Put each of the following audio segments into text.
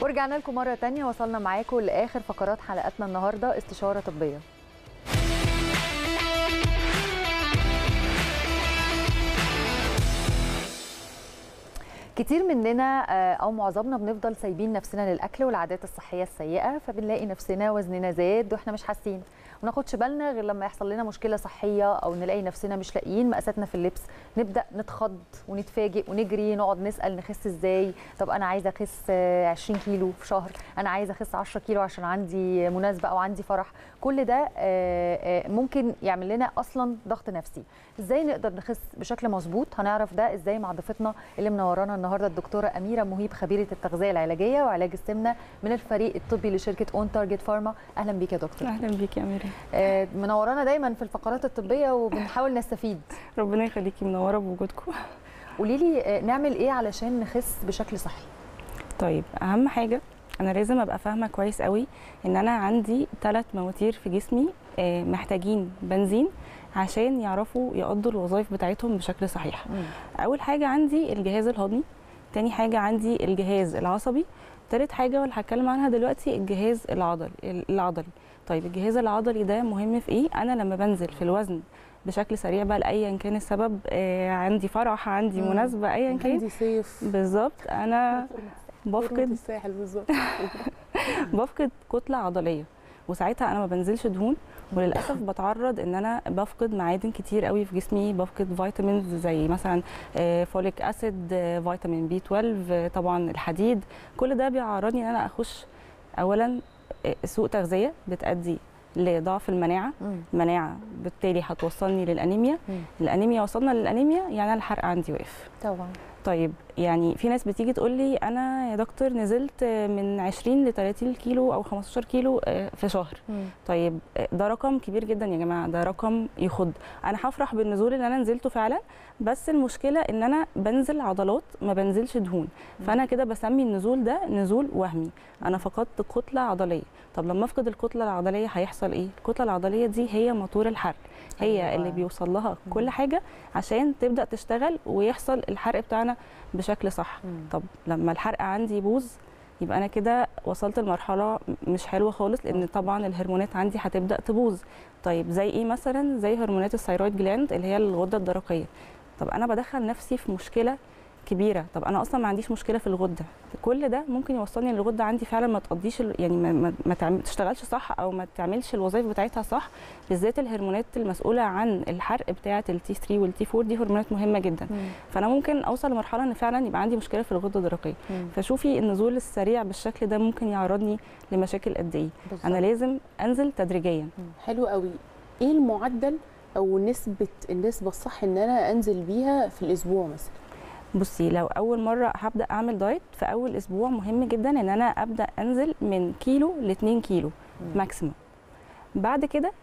ورجعنا لكم مرة تانية وصلنا معاكم لآخر فقرات حلقتنا النهاردة استشارة طبية كتير مننا آه، او معظمنا بنفضل سايبين نفسنا للاكل والعادات الصحيه السيئه فبنلاقي نفسنا وزننا زاد واحنا مش حاسين ما ناخدش بالنا غير لما يحصل لنا مشكله صحيه او نلاقي نفسنا مش لاقيين مقاساتنا في اللبس نبدا نتخض ونتفاجئ ونجري نقعد نسال نخس ازاي طب انا عايزه اخس آه، 20 كيلو في شهر انا عايزه اخس 10 كيلو عشان عندي مناسبه او عندي فرح كل ده آه، آه، ممكن يعمل لنا اصلا ضغط نفسي ازاي نقدر نخس بشكل مظبوط هنعرف ده ازاي مع ضيفتنا اللي منورانا النهارده الدكتوره اميره مهيب خبيره التغذيه العلاجيه وعلاج السمنه من الفريق الطبي لشركه اون تارجت فارما اهلا بيك يا دكتور اهلا بيك يا اميره آه، منورانا دايما في الفقرات الطبيه وبنحاول نستفيد ربنا يخليكي منوره بوجودكم قولي لي آه، نعمل ايه علشان نخس بشكل صحي طيب اهم حاجه انا لازم ابقى فاهمه كويس قوي ان انا عندي ثلاث مواتير في جسمي آه، محتاجين بنزين عشان يعرفوا يقضوا الوظائف بتاعتهم بشكل صحيح اول حاجه عندي الجهاز الهضمي تاني حاجه عندي الجهاز العصبي تالت حاجه واللي هتكلم عنها دلوقتي الجهاز العضلي العضلي طيب الجهاز العضلي ده مهم في ايه انا لما بنزل في الوزن بشكل سريع بقى لايا كان السبب آه عندي فرح عندي مم. مناسبه ايا كان عندي صيف بالظبط انا فورمة بفقد الساحل بالظبط بفقد كتله عضليه وساعتها انا ما بنزلش دهون وللاسف بتعرض ان انا بفقد معادن كتير قوي في جسمي بفقد فيتامينز زي مثلا آه، فوليك اسيد آه، فيتامين بي 12 آه، طبعا الحديد كل ده بيعرضني ان انا اخش اولا آه، سوء تغذيه بتؤدي لضعف المناعه مم. المناعه بالتالي هتوصلني للانيميا مم. الانيميا الانيميا وصلنا للانيميا يعني أنا الحرق عندي واقف طبعا طيب يعني في ناس بتيجي تقول لي انا يا دكتور نزلت من 20 ل 30 كيلو او 15 كيلو آه، في شهر مم. طيب آه، ده رقم كبير جدا يا جماعه ده رقم يخض انا هفرح بالنزول اللي انا نزلته فعلا بس المشكله ان انا بنزل عضلات ما بنزلش دهون فانا كده بسمي النزول ده نزول وهمي انا فقدت كتله عضليه طب لما افقد الكتله العضليه هيحصل ايه الكتله العضليه دي هي موتور الحرق هي أيوة. اللي بيوصل لها كل حاجه عشان تبدا تشتغل ويحصل الحرق بتاعنا بشكل صح مم. طب لما الحرق عندي يبوظ يبقى انا كده وصلت لمرحله مش حلوه خالص لان طبعا الهرمونات عندي هتبدا تبوظ طيب زي ايه مثلا زي هرمونات الثيرويد جلاند اللي هي الغده الدرقيه طب انا بدخل نفسي في مشكله كبيره طب انا اصلا ما عنديش مشكله في الغده كل ده ممكن يوصلني ان الغده عندي فعلا ما تقضيش ال- يعني ما, ما, ما تعمل- تشتغلش صح او ما تعملش الوظائف بتاعتها صح بالذات الهرمونات المسؤوله عن الحرق بتاعه التي 3 والتي 4 دي هرمونات مهمه جدا مم. فانا ممكن اوصل لمرحله ان فعلا يبقى عندي مشكله في الغده الدرقيه مم. فشوفي النزول السريع بالشكل ده ممكن يعرضني لمشاكل قد ايه بالظبط. انا لازم انزل تدريجيا حلو قوي ايه المعدل او نسبه النسبه الصح ان انا انزل بيها في الاسبوع مثلا بصي لو اول مره هبدا اعمل دايت في اول اسبوع مهم جدا ان انا ابدا انزل من كيلو ل 2 كيلو مم. ماكسيموم بعد كده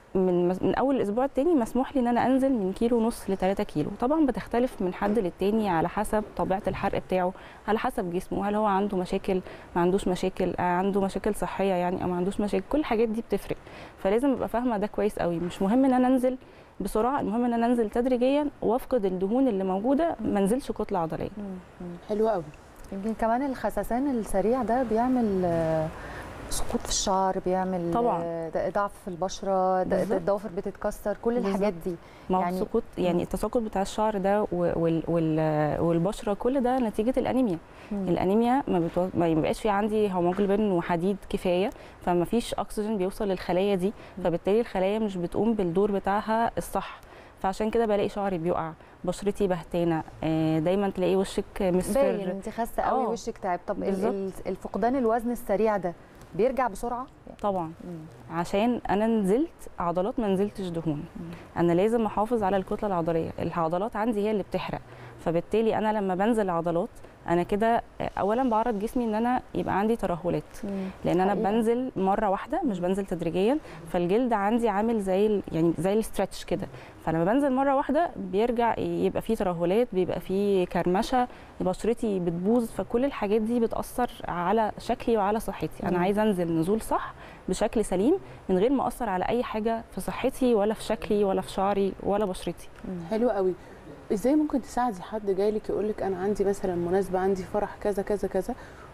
من من اول الاسبوع التاني مسموح لي ان انا انزل من كيلو ونص ل 3 كيلو طبعا بتختلف من حد للتاني على حسب طبيعه الحرق بتاعه على حسب جسمه هل هو عنده مشاكل ما عندوش مشاكل آه، عنده مشاكل صحيه يعني او ما عندوش مشاكل كل الحاجات دي بتفرق فلازم ابقى فاهمه ده كويس قوي مش مهم ان انا انزل بسرعه المهم ان انا انزل تدريجيا وافقد الدهون اللي موجوده ما انزلش كتله عضليه مم. مم. حلو قوي يمكن كمان الخسسان السريع ده بيعمل آه، سقوط في الشعر بيعمل طبعاً. آه، ض- ضعف في البشره د- بالظبط. الضوافر بتتكسر كل الحاجات دي ما هو يعني- يعني السقوط يعني التساقط بتاع الشعر ده و- وال وال والبشره كل ده نتيجه الانيميا مم. الانيميا ما, بتو... ما بيبقاش في عندي هيموجلوبين وحديد كفايه فما فيش اكسجين بيوصل للخلايا دي فبالتالي الخلايا مش بتقوم بالدور بتاعها الصح فعشان كده بلاقي شعري بيقع بشرتي بهتانه آه، دايما تلاقي وشك باين مصفر انت خاسه قوي آه. وشك تعب طب ال- بالظبط. ال- الفقدان الوزن السريع ده بيرجع بسرعه طبعا مم. عشان انا نزلت عضلات ما نزلتش دهون انا لازم احافظ على الكتله العضليه العضلات عندي هي اللي بتحرق فبالتالي انا لما بنزل عضلات انا كده اولا بعرض جسمي ان انا يبقى عندي ترهلات لان انا حقيقة. بنزل مره واحده مش بنزل تدريجيا فالجلد عندي عامل زي ال- يعني زي الاسترتش كده فلما بنزل مره واحده بيرجع يبقى فيه ترهلات بيبقى فيه كرمشه بشرتي بتبوظ فكل الحاجات دي بتاثر على شكلي وعلى صحتي انا مم. عايزه انزل نزول صح بشكل سليم من غير ما اثر على اي حاجه في صحتي ولا في شكلي ولا في شعري ولا بشرتي حلو قوي ازاي ممكن تساعدي حد جاي لك يقول لك انا عندي مثلا مناسبه عندي فرح كذا كذا كذا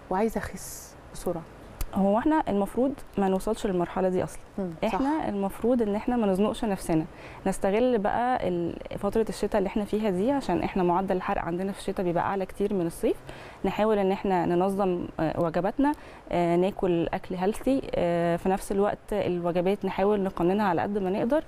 وعايزه اخس بسرعه هو احنا المفروض ما نوصلش للمرحله دي اصلا مم. احنا المفروض ان احنا ما نزنقش نفسنا نستغل بقى ال- فتره الشتاء اللي احنا فيها دي عشان احنا معدل الحرق عندنا في الشتاء بيبقى اعلى كتير من الصيف نحاول ان احنا ننظم آه، وجباتنا آه، ناكل اكل هيلثي في نفس الوقت الوجبات نحاول نقننها على قد ما نقدر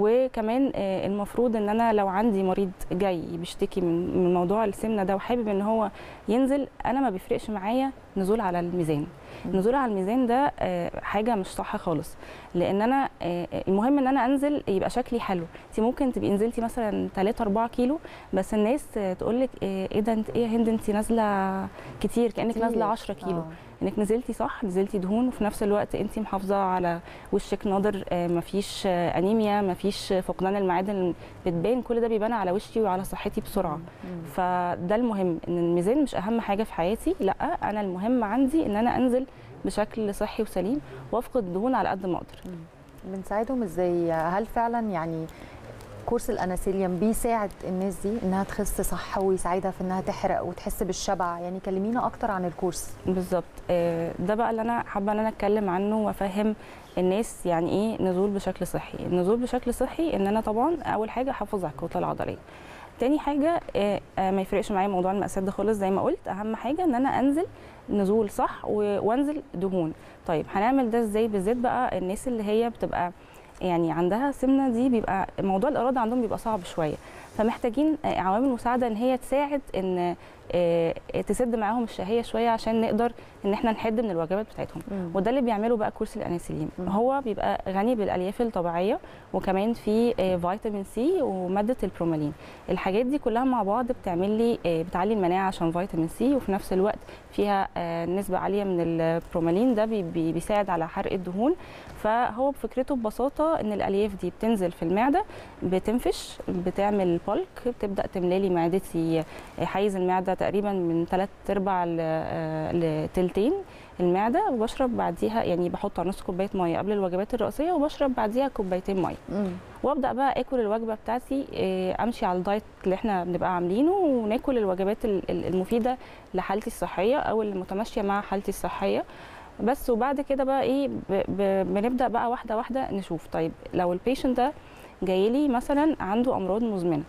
وكمان آه، المفروض ان انا لو عندي مريض جاي بيشتكي من من موضوع السمنه ده وحابب ان هو ينزل انا ما بيفرقش معايا نزول على الميزان النزول على الميزان ده آه، حاجه مش صح خالص لان انا آه، المهم ان انا انزل يبقى شكلي حلو انت ممكن تبقي نزلتي مثلا 3 4 كيلو بس الناس تقول لك ايه ده انت ايه يا هند انت نازله كتير كانك كتير. نازله 10 كيلو آه. انك نزلتي صح نزلتي دهون وفي نفس الوقت انت محافظه على وشك ناضر آه، مفيش آه، انيميا مفيش فقدان المعادن اللي بتبان كل ده بيبان على وشي وعلى صحتي بسرعه مم. فده المهم ان الميزان مش اهم حاجه في حياتي لا انا المهم عندي ان انا انزل بشكل صحي وسليم وافقد دهون على قد ما اقدر بنساعدهم ازاي هل فعلا يعني كورس الاناسيليوم بيساعد الناس دي انها تخس صح ويساعدها في انها تحرق وتحس بالشبع يعني كلمينا اكتر عن الكورس بالظبط آه، ده بقى اللي انا حابه ان انا اتكلم عنه وافهم الناس يعني ايه نزول بشكل صحي النزول بشكل صحي ان انا طبعا اول حاجه احافظ على الكتله العضليه تاني حاجه آه، آه، ما يفرقش معايا موضوع المقاسات ده خالص زي ما قلت اهم حاجه ان انا انزل نزول صح و- وانزل دهون طيب هنعمل ده ازاي بالذات بقى الناس اللي هي بتبقى يعني عندها سمنه دي بيبقى موضوع الاراده عندهم بيبقى صعب شويه فمحتاجين آه، عوامل مساعده ان هي تساعد ان آه، تسد معاهم الشهيه شويه عشان نقدر ان احنا نحد من الوجبات بتاعتهم وده اللي بيعمله بقى كورس الانسولين مم. هو بيبقى غني بالالياف الطبيعيه وكمان في آه، فيتامين سي وماده البرومالين الحاجات دي كلها مع بعض بتعمل لي آه، بتعلي المناعه عشان فيتامين سي وفي نفس الوقت فيها آه، نسبه عاليه من البرومالين ده بي- بي- بيساعد على حرق الدهون فهو بفكرته ببساطه ان الالياف دي بتنزل في المعده بتنفش بتعمل بالك بتبدا تملالي معدتي آه، حيز المعده تقريبا من 3 ارباع ل- آه، لتلتين المعده وبشرب بعديها يعني بحط على نص كوبايه ميه قبل الوجبات الرئيسيه وبشرب بعديها كوبايتين ميه مم. وابدا بقى اكل الوجبه بتاعتي آه، امشي على الدايت اللي احنا بنبقى عاملينه وناكل الوجبات ال- ال- المفيده لحالتي الصحيه او اللي متماشيه مع حالتي الصحيه بس وبعد كده بقى ايه ب- ب- بنبدا بقى واحده واحده نشوف طيب لو البيشنت ده جاي لي مثلا عنده امراض مزمنه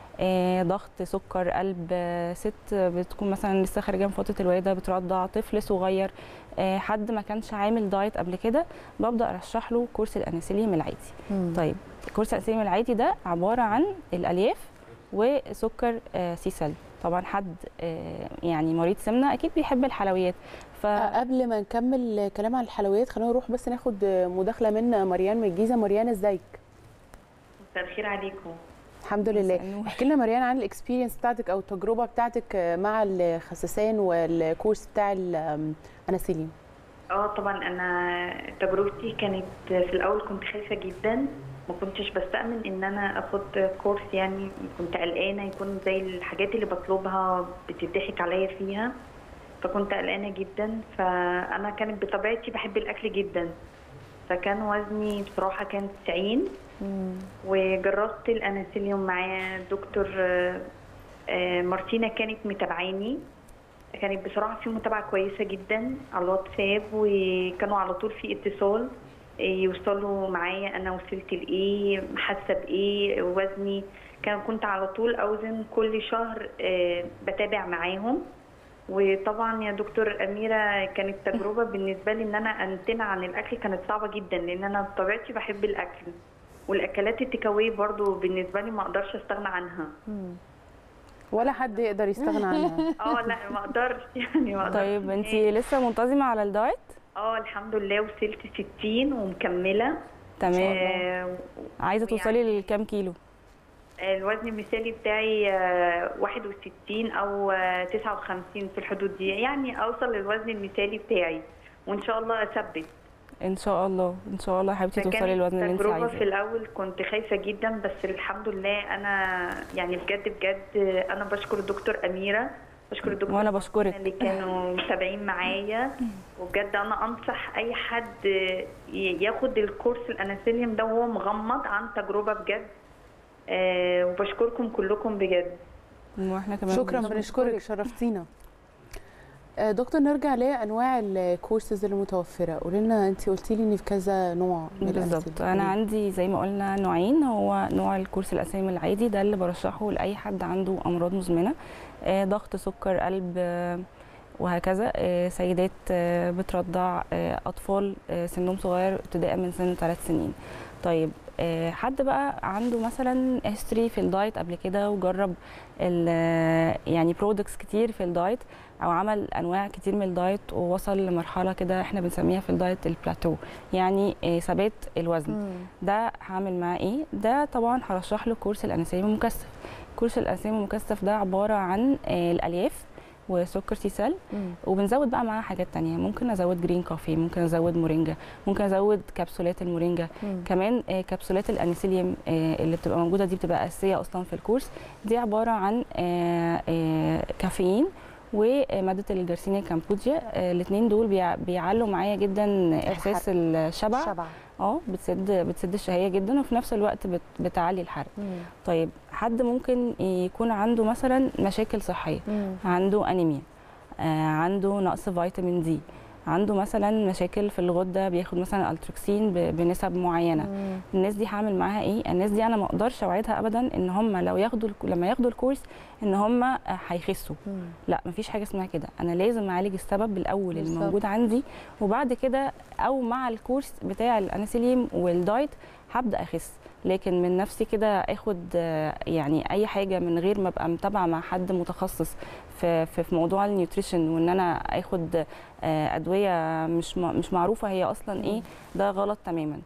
آه، ضغط سكر قلب آه، ست بتكون مثلا لسه خارجه من فتره الولاده بترضع طفل صغير آه، حد ما كانش عامل دايت قبل كده ببدا ارشح له كورس الانسولين العادي مم. طيب كورس الانسولين العادي ده عباره عن الالياف وسكر آه، سيسل طبعا حد آه، يعني مريض سمنه اكيد بيحب الحلويات ف قبل ما نكمل كلام عن الحلويات خلينا نروح بس ناخد مداخله من مريان من الجيزه مريان ازيك مساء الخير عليكم الحمد مساء لله النور. احكي لنا مريان عن الاكسبيرينس بتاعتك او التجربه بتاعتك مع الخسسان والكورس بتاع الاناسيلين اه طبعا انا تجربتي كانت في الاول كنت خايفه جدا ما كنتش بستأمن ان انا اخد كورس يعني كنت قلقانه يكون زي الحاجات اللي بطلبها بتضحك عليا فيها فكنت قلقانه جدا فانا كانت بطبيعتي بحب الاكل جدا فكان وزني بصراحه كان 90 مم. وجربت الانسوليوم مع دكتور آه، آه، مارتينا كانت متابعاني كانت بصراحه في متابعه كويسه جدا على الواتساب وكانوا على طول في اتصال آه، يوصلوا معايا انا وصلت لايه حاسه بايه وزني كان كنت على طول اوزن كل شهر آه، بتابع معاهم وطبعا يا دكتور اميره كانت تجربه بالنسبه لي ان انا امتنع عن الاكل كانت صعبه جدا لان انا بطبيعتي بحب الاكل والاكلات التكاوي برضو بالنسبه لي ما اقدرش استغنى عنها مم. ولا حد يقدر يستغنى عنها اه لا ما اقدرش يعني ما اقدرش طيب انت لسه منتظمه على الدايت اه الحمد لله وصلت 60 ومكمله تمام آه عايزه توصلي ويعني- لكام كيلو الوزن المثالي بتاعي آه، 61 او آه، 59 في الحدود دي يعني اوصل للوزن المثالي بتاعي وان شاء الله اثبت ان شاء الله ان شاء الله يا حبيبتي توصلي فكانت للوزن اللي انت تجربة في عايزاه الأول كنت خايفة جدا بس الحمد لله أنا يعني بجد بجد أنا بشكر الدكتور أميرة بشكر الدكتور وانا بشكرك اللي كانوا متابعين معايا وبجد أنا أنصح أي حد ي- ياخد الكورس الأناسيليوم ده وهو مغمض عن تجربة بجد آه، وبشكركم كلكم بجد واحنا كمان شكرا بنشكرك. بنشكرك شرفتينا آه، دكتور نرجع لانواع الكورسز المتوفره قولي لنا انت قلتي لي ان في كذا نوع من بالظبط الأنسولين. انا عندي زي ما قلنا نوعين هو نوع الكورس الاسامي العادي ده اللي برشحه لاي حد عنده امراض مزمنه آه، ضغط سكر قلب آه، وهكذا آه، سيدات آه، بترضع آه، اطفال آه، سنهم صغير ابتداء من سن ثلاث سنين طيب آه، حد بقى عنده مثلا هيستوري في الدايت قبل كده وجرب ال- يعني برودكتس كتير في الدايت او عمل انواع كتير من الدايت ووصل لمرحله كده احنا بنسميها في الدايت البلاتو يعني آه، ثبات الوزن مم. ده هعمل معاه ايه ده طبعا هرشح له كورس الانسولين المكثف كورس الانسولين المكثف ده عباره عن آه، الالياف وسكر سيسال مم. وبنزود بقى معاها حاجات تانية ممكن ازود جرين كوفي ممكن ازود مورينجا ممكن ازود كبسولات المورينجا مم. كمان آه، كبسولات الانسوليوم آه، اللي بتبقى موجوده دي بتبقى اساسيه اصلا في الكورس دي عباره عن آه، آه، كافيين وماده الجرسينيا كامبوجيا الاثنين دول بيع- بيعلوا معايا جدا احساس الشبع شبع اه بتسد بتسد الشهيه جدا وفي نفس الوقت بت بتعلي الحرق مم. طيب حد ممكن يكون عنده مثلا مشاكل صحيه مم. عنده انيميا آه عنده نقص فيتامين دي عنده مثلا مشاكل في الغده بياخد مثلا التروكسين ب- بنسب معينه مم. الناس دي هعمل معاها ايه الناس دي انا ما اقدرش اوعدها ابدا ان هم لو ياخدوا الك- لما ياخدوا الكورس ان هم آه، هيخسوا مم. لا مفيش حاجه اسمها كده انا لازم اعالج السبب الاول اللي بالظبط. موجود عندي وبعد كده او مع الكورس بتاع الانسولين والدايت هبدا اخس لكن من نفسي كده اخد آه، يعني اي حاجه من غير ما ابقى متابعه مع حد متخصص في في في موضوع النيوتريشن وان انا اخد آه، ادويه مش م- مش معروفه هي اصلا ايه ده غلط تماما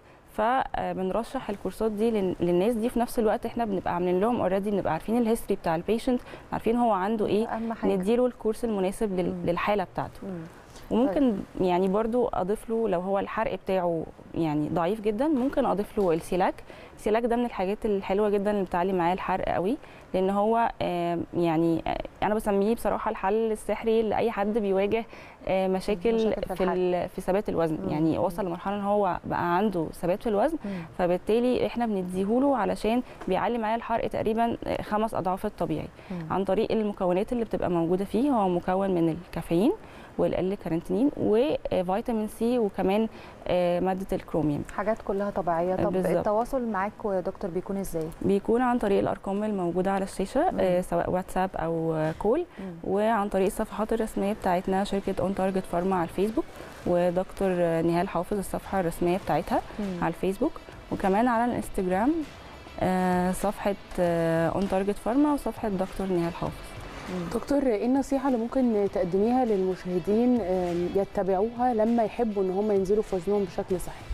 فبنرشح الكورسات دي لل- للناس دي في نفس الوقت احنا بنبقى عاملين لهم اوريدي بنبقى عارفين الهيستوري بتاع البيشنت عارفين هو عنده ايه اهم حاجه نديله الكورس المناسب لل- مم. للحاله بتاعته مم. وممكن يعني برضو اضيف له لو هو الحرق بتاعه يعني ضعيف جدا ممكن اضيف له السيلاك السيلاك ده من الحاجات الحلوه جدا اللي بتعلي معاه الحرق قوي لان هو آه، يعني آه، انا بسميه بصراحه الحل السحري لاي حد بيواجه آه، مشاكل مشاكل في في ال- في ثبات الوزن مم. يعني وصل لمرحله ان هو بقى عنده ثبات في الوزن مم. فبالتالي احنا بنديهوله علشان بيعلي معاه الحرق تقريبا آه، خمس اضعاف الطبيعي مم. عن طريق المكونات اللي بتبقى موجوده فيه هو مكون من الكافيين والال كارنتينين وفيتامين سي وكمان آه، ماده الكروميوم حاجات كلها طبيعيه طب بالظبط. التواصل معاك يا دكتور بيكون ازاي بيكون عن طريق الارقام الموجوده على الشاشه مم. آه، سواء واتساب او آه، كول مم. وعن طريق الصفحات الرسميه بتاعتنا شركه اون تارجت فارما على الفيسبوك ودكتور آه، نهال حافظ الصفحه الرسميه بتاعتها مم. على الفيسبوك وكمان على الانستجرام آه، صفحه اون تارجت فارما وصفحه دكتور نهال حافظ مم. دكتور ايه النصيحه اللي ممكن تقدميها للمشاهدين آم، يتبعوها لما يحبوا ان هم ينزلوا في وزنهم بشكل صحي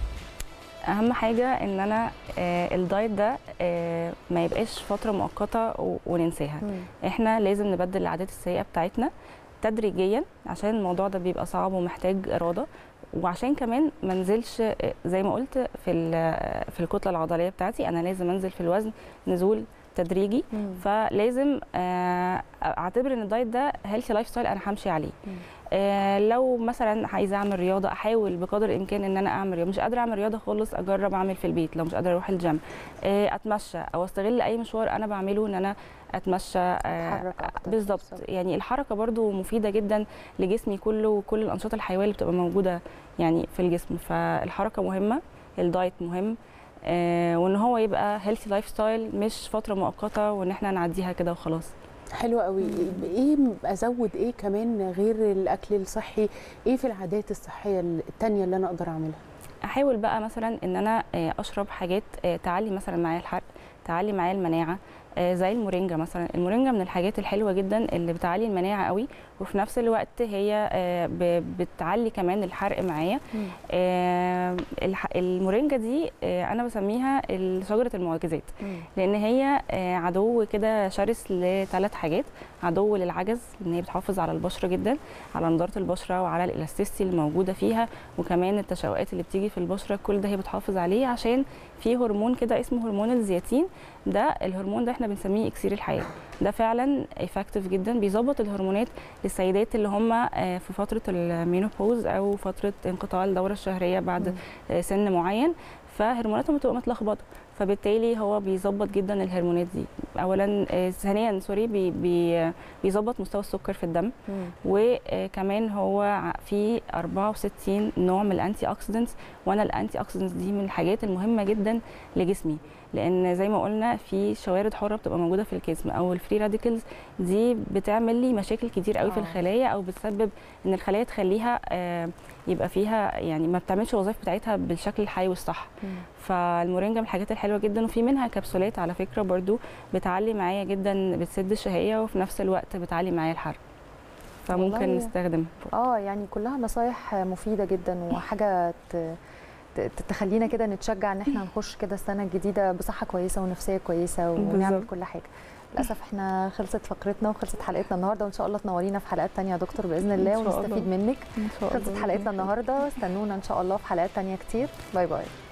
اهم حاجه ان انا آه، الدايت ده آه، ما يبقاش فتره مؤقته و- وننساها مم. احنا لازم نبدل العادات السيئه بتاعتنا تدريجيا عشان الموضوع ده بيبقى صعب ومحتاج اراده وعشان كمان ما انزلش آه، زي ما قلت في ال- في الكتله العضليه بتاعتي انا لازم انزل في الوزن نزول تدريجي مم. فلازم آه، اعتبر ان الدايت ده هيلثي لايف ستايل انا همشي عليه مم. آه، لو مثلا عايزه اعمل رياضه احاول بقدر الامكان ان انا اعمل رياضه مش قادره اعمل رياضه خالص اجرب اعمل في البيت لو مش قادره اروح الجيم آه، اتمشى او استغل اي مشوار انا بعمله ان انا اتمشى آه، أتحرك أكتر. بالظبط بالظبط. يعني الحركه برضو مفيده جدا لجسمي كله وكل الانشطه الحيويه اللي بتبقى موجوده يعني في الجسم فالحركه مهمه الدايت مهم آه، وان هو يبقى هيلثي لايف ستايل مش فتره مؤقته وان احنا نعديها كده وخلاص حلو قوي ايه ازود ايه كمان غير الاكل الصحي ايه في العادات الصحيه التانية اللي انا اقدر اعملها احاول بقى مثلا ان انا آه، اشرب حاجات آه، تعلي مثلا معايا الحرق تعلي معايا المناعه آه، زي المورينجا مثلا المورينجا من الحاجات الحلوه جدا اللي بتعلي المناعه قوي وفي نفس الوقت هي آه، ب- بتعلي كمان الحرق معايا مم. آه، الح- المورينجا دي آه، انا بسميها شجره المعجزات مم. لان هي آه، عدو كده شرس لثلاث حاجات عدو للعجز لان هي بتحافظ على البشره جدا على نضاره البشره وعلى الالاستيستي اللي موجوده فيها وكمان التشوهات اللي بتيجي في البشره كل ده هي بتحافظ عليه عشان في هرمون كده اسمه هرمون الزياتين ده الهرمون ده احنا بنسميه اكسير الحياه ده فعلا افكتيف جدا بيظبط الهرمونات للسيدات اللي هم آه، في فتره المينوبوز او فتره انقطاع الدوره الشهريه بعد مم. آه، سن معين فهرموناتهم بتبقى متلخبطه فبالتالي هو بيظبط جدا الهرمونات دي اولا آه، ثانيا سوري بي بي بيظبط مستوى السكر في الدم وكمان هو ع- فيه 64 نوع من الانتي اوكسيدنتس وانا الانتي اوكسيدنتس دي من الحاجات المهمه جدا لجسمي لان زي ما قلنا في شوارد حره بتبقى موجوده في الجسم او الفري راديكلز دي بتعمل لي مشاكل كتير قوي في آه. الخلايا او بتسبب ان الخلايا تخليها آه، يبقى فيها يعني ما بتعملش الوظائف بتاعتها بالشكل الحيوي والصح فالمورينجا من الحاجات الحلوه جدا وفي منها كبسولات على فكره برضو بتعلي معايا جدا بتسد الشهيه وفي نفس الوقت بتعلي معايا الحرق فممكن والله- نستخدمها اه يعني كلها نصايح مفيده جدا وحاجه ت- ت- تخلينا كده نتشجع ان احنا نخش كده السنه الجديده بصحه كويسه ونفسيه كويسه ونعمل بالظبط. كل حاجه للاسف احنا خلصت فقرتنا وخلصت حلقتنا النهارده وان شاء الله تنورينا في حلقات تانية يا دكتور باذن الله إن شاء ونستفيد الله. منك ان شاء خلصت حلقتنا النهارده استنونا ان شاء الله في حلقات تانية كتير باي باي